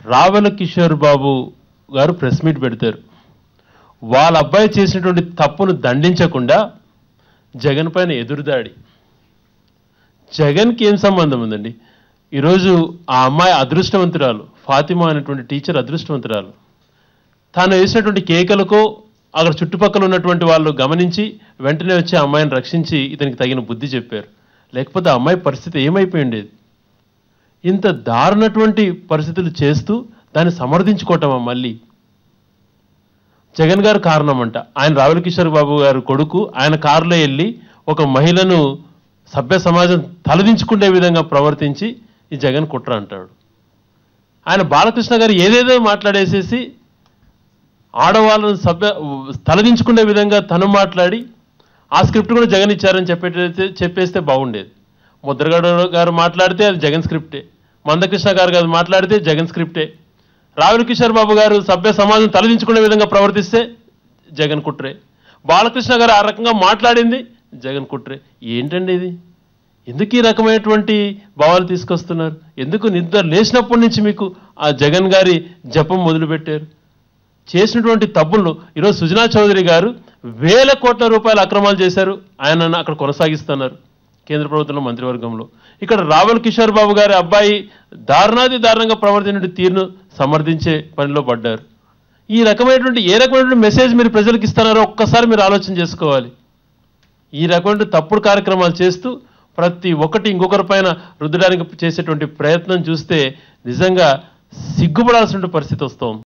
రావెల కిషోర్ బాబు గారు press meet పెడతారు వాళ్ళ అబ్బాయి చేసినటువంటి తప్పును దండించకుండా జగన్ పైన ఎదురుదాడి జగన్కి ఏం సంబంధం ఉందండి ఈరోజు ఆ అమ్మాయి అదృష్టవంతురాలు ఫాతిమా అనేటువంటి టీచర్ అదృష్టవంతురాలు తాను వేసినటువంటి కేకలకు అక్కడ చుట్టుపక్కల ఉన్నటువంటి వాళ్ళు గమనించి వెంటనే వచ్చి ఆ అమ్మాయిని రక్షించి ఇతనికి తగిన బుద్ధి చెప్పారు లేకపోతే ఆ అమ్మాయి పరిస్థితి ఏమైపోయి ఉండేది ఇంత దారుణటువంటి పరిస్థితులు చేస్తూ దాన్ని సమర్థించుకోవటమా మళ్ళీ జగన్ గారు కారణం అంట ఆయన రావుల కిషోర్ బాబు గారు కొడుకు ఆయన కారులో వెళ్ళి ఒక మహిళను సభ్య సమాజం తలదించుకునే విధంగా ప్రవర్తించి ఈ జగన్ కుట్ర అంటాడు ఆయన బాలకృష్ణ గారు ఏదేదో మాట్లాడేసేసి ఆడవాళ్ళను సభ్య తలదించుకునే విధంగా తను మాట్లాడి ఆ స్క్రిప్ట్ కూడా జగన్ ఇచ్చారని చెప్పేటైతే చెప్పేస్తే బాగుండేది ముద్రగడ గారు మాట్లాడితే అది జగన్ స్క్రిప్టే మందకృష్ణ గారు గారు మాట్లాడితే జగన్ స్క్రిప్టే రావుల కిషోర్ బాబు గారు సభ్య సమాజం తలదించుకునే విధంగా ప్రవర్తిస్తే జగన్ కుట్రే బాలకృష్ణ గారు ఆ రకంగా మాట్లాడింది జగన్ కుట్రే ఏంటండి ఇది ఎందుకు ఈ రకమైనటువంటి భావాలు తీసుకొస్తున్నారు ఎందుకు నిద్ర లేచినప్పటి నుంచి మీకు ఆ జగన్ గారి జపం మొదలుపెట్టారు చేసినటువంటి తప్పులను ఈరోజు సుజనా చౌదరి గారు వేల కోట్ల రూపాయల అక్రమాలు చేశారు ఆయన అక్కడ కొనసాగిస్తున్నారు కేంద్ర ప్రభుత్వంలో మంత్రివర్గంలో ఇక్కడ రావల్ కిషోర్ బాబు గారి అబ్బాయి దారుణాది దారుణంగా ప్రవర్తించిన తీరును సమర్థించే పనిలో పడ్డారు ఈ రకమైనటువంటి ఏ రకమైనటువంటి మెసేజ్ మీరు ప్రజలకు ఇస్తున్నారో ఒక్కసారి మీరు ఆలోచన చేసుకోవాలి ఈ రకమైన తప్పుడు కార్యక్రమాలు చేస్తూ ప్రతి ఒక్కటి ఇంకొకరి పైన రుద్దడానికి చేసేటువంటి ప్రయత్నం చూస్తే నిజంగా సిగ్గుపడాల్సిన పరిస్థితి వస్తోంది